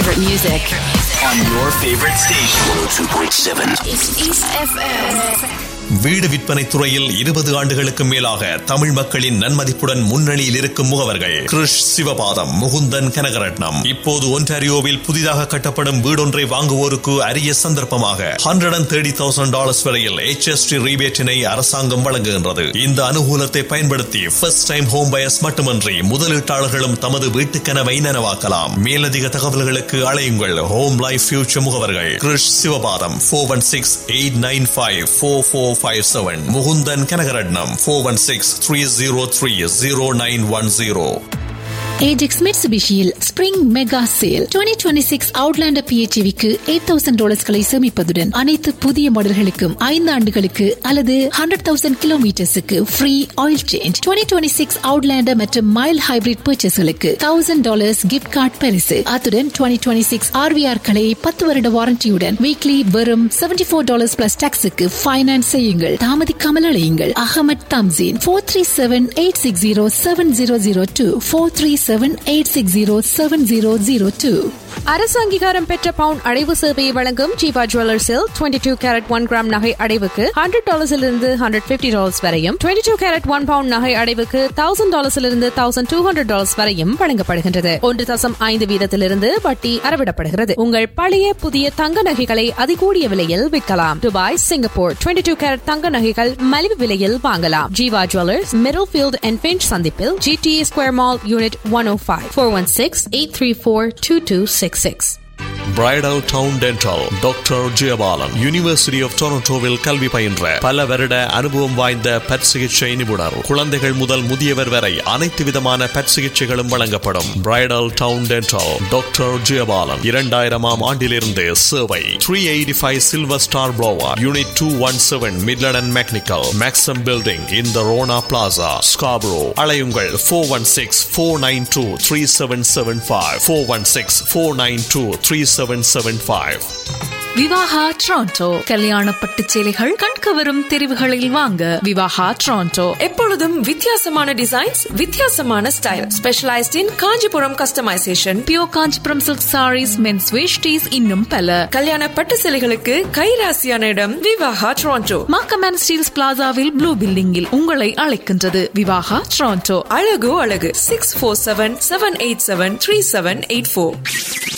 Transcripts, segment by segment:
favorite music. on your favorite station. 102.7. It's East FM. வீடு விற்பனை துறையில் இருபது ஆண்டுகளுக்கு மேலாக தமிழ் மக்களின் நன்மதிப்புடன் முன்னணியில் இருக்கும் முகவர்கள் கிருஷ் சிவபாதம் முகுந்தன் கனகரட்னம் இப்போது ஒன்டாரியோவில் புதிதாக கட்டப்படும் வீடொன்றை வாங்குவோருக்கு அரிய சந்தர்ப்பமாக hundred and thirty thousand dollars வரையில் HST ரீபேட்டினை அரசாங்கம் வழங்குகின்றது இந்த அனுகூலத்தை பயன்படுத்தி ஃபர்ஸ்ட் டைம் ஹோம் பயர்ஸ் மட்டுமன்றி முதலீட்டாளர்களும் தமது வீட்டு கனவை நனவாக்கலாம் மேலதிக தகவல்களுக்கு அழையுங்கள் ஹோம் லைஃப் ஃபியூச்சர் முகவர்கள் Krish Sivapatham four one six eight nine five four four five seven Mukunthan Kanagaratnam four one six three zero three zero nine one zero Ajax மிட்சுபிஷியில் ஸ்பிரிங் மெகா சேல் 2026 அவுட்லாண்டர் பிஹெச்விக்கு எயிட் தௌசண்ட் டாலர்ஸ்களை சேமிப்பதுடன் அனைத்து புதிய மாடல்களுக்கும் ஐந்து ஆண்டுகளுக்கு அல்லது ஹண்ட்ரட் தௌசண்ட் கிலோமீட்டர்ஸுக்கு free oil change 2026 six Outlander மற்றும் மைல் ஹைபிரிட் பர்ச்சேஸ்களுக்கு தௌசண்ட் டாலர்ஸ் கிஃப்ட் கார்டு பரிசு அத்துடன் 2026 டுவெண்ட்டி சிக்ஸ் ஆர்விஆர்களை பத்து வருட வாரண்டியுடன் வீக்லி வெறும் செவன்டி ஃபோர் டாலர்ஸ் பிளஸ் டாக்ஸுக்கு ஃபைனான்ஸ் செய்யுங்கள் தாமதிக்காமல் அழையுங்கள் Ahmed Thamseen four three seven eight six zero seven zero zero two four three seven eight six zero seven zero zero two அரசு அங்கீகாரம் பெற்ற பவுன் அடைவு சேவையை வழங்கும் ஜீவா ஜுவல்லர்ஸில் twenty two carat one gram நகை அடைவுக்கு ஹண்ட்ரட் டாலர்ஸிலிருந்து ஹண்ட்ரட் பிப்டி டாலர்ஸ் வரையும் twenty two carat one pound நகை அடைவுக்கு தௌசண்ட் டாலர்ஸிலிருந்து தௌசண்ட் டூ ஹண்ட்ரட் டாலர்ஸ் வரையும் வழங்கப்படுகின்றது ஒன்று தசம் ஐந்து வீதத்திலிருந்து வட்டி அறவிடப்படுகிறது உங்கள் பழைய புதிய தங்க நகைகளை அதிகூடிய விலையில் விற்கலாம் Dubai Singapore twenty two carat தங்க நகைகள் மலிவு விலையில் வாங்கலாம் Jeeva jewellers Middlefield and Finch சந்திப்பில் GTA square mall unit one o five four one six eight three four two two six six bridal town dental doctor Jeyapalan university of டொரண்டோவில் கல்வி பயின்ற பல வருட அனுபவம் வாய்ந்த பற் சிகிச்சை நிபுணர் குழந்தைகள் முதல் முதியவர் வரை அனைத்து விதமான பற் சிகிச்சைகளும் வழங்கப்படும் bridal town dental doctor Jeyapalan இரண்டாயிரமாம் ஆண்டிலிருந்து சேவை three eighty five silver star boulevard unit two one seven Midland and McNicoll Maxam building in the Rona plaza Scarborough அலையுங்கள் four one six four nine two three seven seven five four one six four nine two three seven seven five Vivaha Toronto கல்யாண பட்டு சேலைகள் கண்கவரும் தெரிவுகளில் வாங்க விவாகா Toronto எப்பொழுதும் வித்தியாசமான designs வித்தியாசமான style specialised in Kanchipuram customisation pure Kanchipuram silk saris men's veshtis இன்னும் பல கல்யாண பட்டு சேலைகளுக்கு கைராசியான இடம் விவாகா ட்ரான்டோ மாக்கமேன் ஸ்டீல்ஸ் பிளாசாவில் ப்ளூ பில்டிங்கில் உங்களை அழைக்கின்றது விவாகா ட்ரான்டோ அழகு அழகு six four seven seven eight seven three seven eight four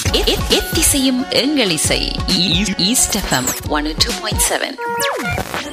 எத்திசையும் எங்கள் இசை east FM one two point seven